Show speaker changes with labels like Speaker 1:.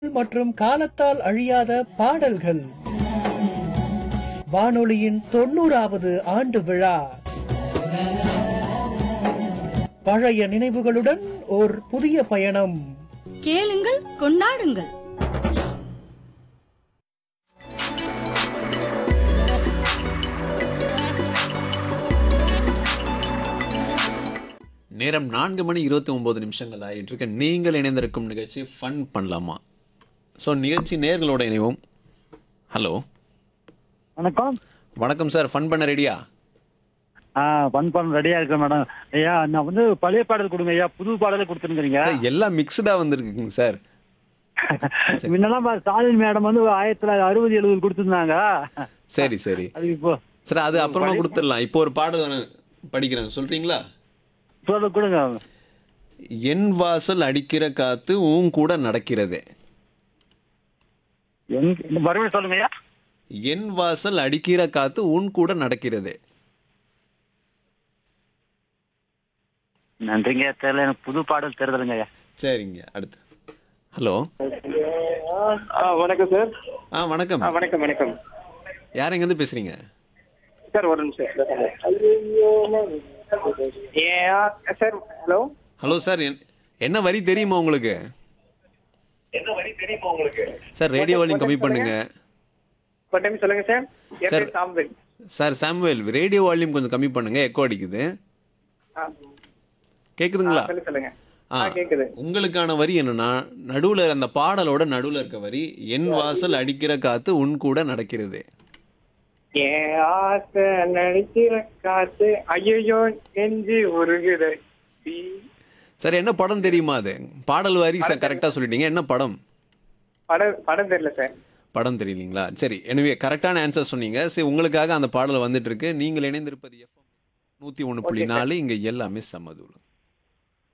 Speaker 1: மற்றும் காலத்தால் அழியாத பாடல்கள் வானொலியின் தொண்ணூறாவது ஆண்டு விழா பழைய நினைவுகளுடன் ஓர் புதிய பயணம்
Speaker 2: கேளுங்கள் கொண்டாடுங்கள்
Speaker 3: நேரம் நான்கு மணி இருபத்தி ஒன்பது நிமிஷங்கள் ஆகிட்டு இருக்கு நீங்கள் இணைந்திருக்கும் நிகழ்ச்சி ஃபன் பண்ணலாமா ஸோ நிகழ்ச்சி நேர்களோட இணைவோம் ஹலோ
Speaker 4: வணக்கம்
Speaker 3: வணக்கம் சார் ஃபன் பண்ண ரெடியா
Speaker 4: ஆ பன் பண்ண ரெடியா இருக்கேன் மேடம் ஐயா நான் வந்து பழைய பாடல் கொடுங்க ஐயா புது பாடலே கொடுத்துருங்க
Speaker 3: எல்லாம் மிக்சடாக வந்திருக்குங்க சார்
Speaker 4: முன்னெல்லாம் பா- ஸ்டாலின் மேடம் வந்து ஆயிரத்தி தொள்ளாயிரத்தி அறுபது எழுபது கொடுத்துருந்தாங்க
Speaker 3: சரி சரி
Speaker 4: அது இப்போ
Speaker 3: சார் அது அப்புறமா கொடுத்துடலாம் இப்போ ஒரு பாடல் நான் படிக்கிறேன் சொல்றீங்களா
Speaker 4: சொல்ல கொடுங்க
Speaker 3: என் வாசல் அடிக்கிற காத்து உன் கூட நடக்கிறதே
Speaker 4: எங்க மறுபடியும் சொல்லுங்க ஐயா
Speaker 3: என் வாசல் அடிக்கிற காத்து உன் கூட நடக்கிறதே
Speaker 4: நன்றிங்க தெரியல எனக்கு புது பாடல் தெரிதலுங்க ஐயா
Speaker 3: சரிங்க அடுத்து ஹலோ
Speaker 5: ஆ வணக்கம் சார்
Speaker 3: ஆ வணக்கம்
Speaker 5: ஆ வணக்கம் வணக்கம்
Speaker 3: யார் எங்கேருந்து பேசுறீங்க
Speaker 5: சார் ஒரு நிமிஷம் ஏ சார் ஹலோ
Speaker 3: ஹலோ சார் என்- என்ன வரி தெரியுமா உங்களுக்கு சார் ரேடியோ வால்யூம் கம்மி பண்ணுங்க
Speaker 5: ஒரு டைம் சொல்லுங்க சார் என்
Speaker 3: சார்.
Speaker 5: பேர் சாம்பல்
Speaker 3: சார் சாமுவேல் ரேடியோ வால்யூம் கொஞ்சம் கம்மி பண்ணுங்க எக்கோ அடிக்குது
Speaker 5: ஆ
Speaker 3: கேக்குதுங்களா
Speaker 5: சொல்லு சொல்லுங்க
Speaker 3: ஆ
Speaker 5: ஆ கேக்குது
Speaker 3: உங்களுக்கான வரி என்னன்னா நடுவுல அந்த பாடலோட நடுவுல இருக்க வரி என் வாசல் அடிக்கிற காத்து உன் கூட நடக்கிறது
Speaker 5: ஏன் ஆசை நடிக்கிற காத்து ஐயோ நெஞ்சு உருகுது
Speaker 3: சார் என்ன படம் தெரியுமா அது பாடல் வரி சார் கரெக்டா சொல்லிட்டீங்க என்ன படம்
Speaker 5: படம் படம் தெரியல சார்
Speaker 3: படம் தெரியலீங்களா சரி எனவே கரெக்டான ஆன்சர் சொன்னீங்க சரி உங்களுக்காக அந்த பாடல் வந்துட்டு இருக்கு நீங்கள் இணைந்திருப்பது எஃப்எம் நூத்தி ஒன்று புள்ளி நாலு இங்க எல்லாமே சமதூளம்